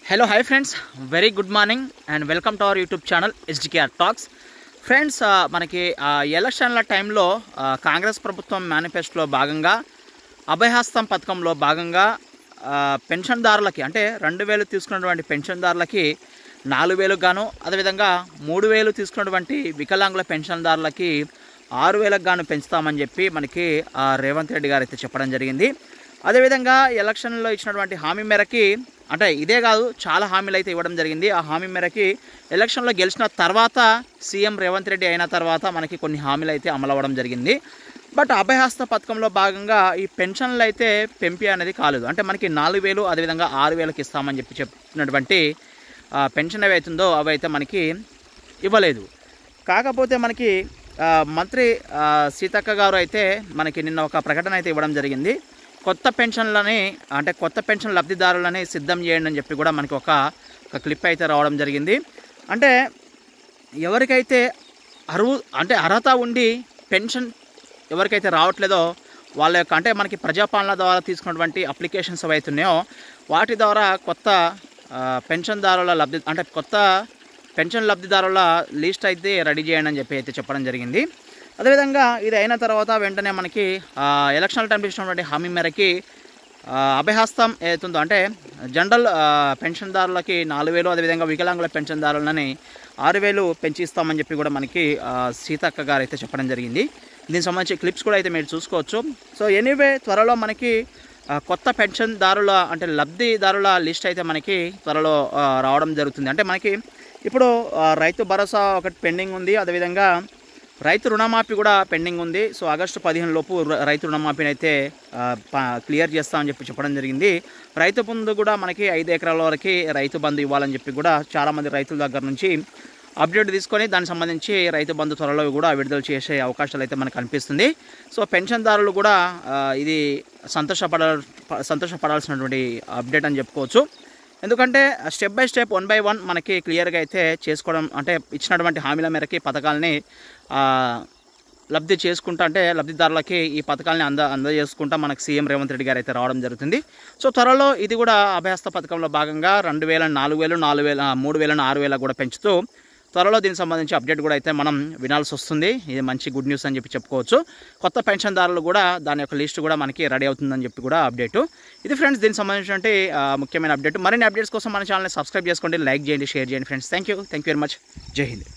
hello hi friends very good morning and welcome to our YouTube channel SDKR talks friends ఆ, మనకి ఆ, ఎలక్షన్ల టైంలో ఆ, కాంగ్రెస్ ప్రభుత్వం మేనిఫెస్టోలో భాగంగా అభయహస్తం పథకంలో భాగంగా ఆ, పెన్షన్దారులకి అంటే రెండు వేలు తీసుకున్నటువంటి పెన్షన్దారులకి నాలుగు వేలకు గాను అదేవిధంగా మూడు వేలు తీసుకున్నటువంటి వికలాంగుల పెన్షన్దారులకి ఆరు వేలకు గాను పెంచుతామని చెప్పి మనకి ఆ, రేవంత్ రెడ్డి గారు అయితే చెప్పడం జరిగింది అదేవిధంగా ఎలక్షన్లో ఇచ్చినటువంటి హామీ మేరకి అంటే ఇదే కాదు చాలా హామీలు అయితే ఇవ్వడం జరిగింది ఆ హామీ మేరకి ఎలక్షన్లో గెలిచిన తర్వాత సీఎం రేవంత్ రెడ్డి అయిన తర్వాత మనకి కొన్ని హామీలు అయితే అమలు అవ్వడం జరిగింది బట్ అభయహస్త పథకంలో భాగంగా ఈ పెన్షన్లు అయితే పెంపి అనేది కాలేదు అంటే మనకి నాలుగు వేలు అదేవిధంగా ఆరు వేలకు ఇస్తామని చెప్పి చెప్పినటువంటి ఆ, పెన్షన్ ఏవైతుందో అవి అయితే మనకి ఇవ్వలేదు కాకపోతే మనకి ఆ, మంత్రి ఆ, సీతక్క గారు అయితే మనకి నిన్న ఒక ప్రకటన అయితే ఇవ్వడం జరిగింది కొత్త పెన్షన్లని అంటే కొత్త పెన్షన్ లబ్ధిదారులని సిద్ధం చేయండి అని చెప్పి కూడా మనకి ఒక ఒక క్లిప్ అయితే రావడం జరిగింది అంటే ఎవరికైతే అరువు అంటే అర్హత ఉండి పెన్షన్ ఎవరికైతే రావట్లేదో వాళ్ళ యొక్క అంటే మనకి ప్రజాపాలన ద్వారా తీసుకున్నటువంటి అప్లికేషన్స్ అవుతున్నాయో వాటి ద్వారా కొత్త ఆ, పెన్షన్దారుల లబ్ధి అంటే కొత్త పెన్షన్ లబ్ధిదారుల లిస్ట్ అయితే రెడీ చేయండి అని చెప్పి అయితే చెప్పడం జరిగింది అదేవిధంగా ఇది అయిన తర్వాత వెంటనే మనకి ఆ, ఎలక్షనల్ టైంలో ఇచ్చినటువంటి హామీ మేరకి ఆ, అభయహస్తం ఏదైతుందో అంటే జనరల్ ఆ, పెన్షన్దారులకి నాలుగు వేలు అదేవిధంగా వికలాంగుల పెన్షన్దారులని ఆరు వేలు పెంచి ఇస్తామని చెప్పి కూడా మనకి ఆ, సీతక్క గారు అయితే చెప్పడం జరిగింది దీనికి సంబంధించి క్లిప్స్ కూడా అయితే మీరు చూసుకోవచ్చు సో ఎనీవే త్వరలో మనకి ఆ, కొత్త పెన్షన్దారుల అంటే లబ్ధిదారుల లిస్ట్ అయితే మనకి త్వరలో ఆ, రావడం జరుగుతుంది అంటే మనకి ఇప్పుడు ఆ, రైతు భరోసా ఒకటి పెండింగ్ ఉంది అదేవిధంగా రైతు రుణమాఫీ కూడా పెండింగ్ ఉంది సో ఆగస్టు పదిహేను లోపు ర- రైతు రుణమాఫీని అయితే ఆ, ప- క్లియర్ చేస్తామని చెప్పి చెప్పడం జరిగింది రైతు బంధు కూడా మనకి ఐదు ఎకరాల వరకు రైతు బంధు ఇవ్వాలని చెప్పి కూడా చాలామంది రైతుల దగ్గర నుంచి అప్డేట్ తీసుకొని దానికి సంబంధించి రైతు బంధు త్వరలో కూడా విడుదల చేసే అవకాశాలు అయితే మనకు కనిపిస్తుంది సో పెన్షన్దారులు కూడా ఆ, ఇది సంతోషపడ ప- సంతోషపడాల్సినటువంటి అప్డేట్ అని చెప్పుకోవచ్చు ఎందుకంటే step by step one by one మనకి క్లియర్గా అయితే చేసుకోవడం అంటే ఇచ్చినటువంటి హామీల మేరకి పథకాలని ఆ, లబ్ధి చేసుకుంటా అంటే లబ్ధిదారులకి ఈ పథకాలని అంద అందజేసుకుంటా మనకు సీఎం రేవంత్ రెడ్డి గారు అయితే రావడం జరుగుతుంది సో త్వరలో ఇది కూడా అభయహస్త పథకంలో భాగంగా రెండు వేల నాలుగు వేలు నాలుగు వేల మూడు వేల ఆరు వేల కూడా పెంచుతూ త్వరలో దీనికి సంబంధించి అప్డేట్ కూడా అయితే మనం వినాల్సి వస్తుంది ఇది మంచి గుడ్ న్యూస్ అని చెప్పి చెప్పుకోవచ్చు కొత్త పెన్షన్దారులు కూడా దాని యొక్క లిస్ట్ కూడా మనకి రెడీ అవుతుందని చెప్పి కూడా అప్డేట్ ఇది ఫ్రెండ్స్ దీనికి సంబంధించినటువంటి ఆ, ముఖ్యమైన అప్డేట్ మరిన్ని అప్డేట్స్ కోసం మన ఛానల్ని సబ్స్క్రైబ్ చేసుకోండి లైక్ చేయండి షేర్ చేయండి friends thank you thank you very much Jai Hind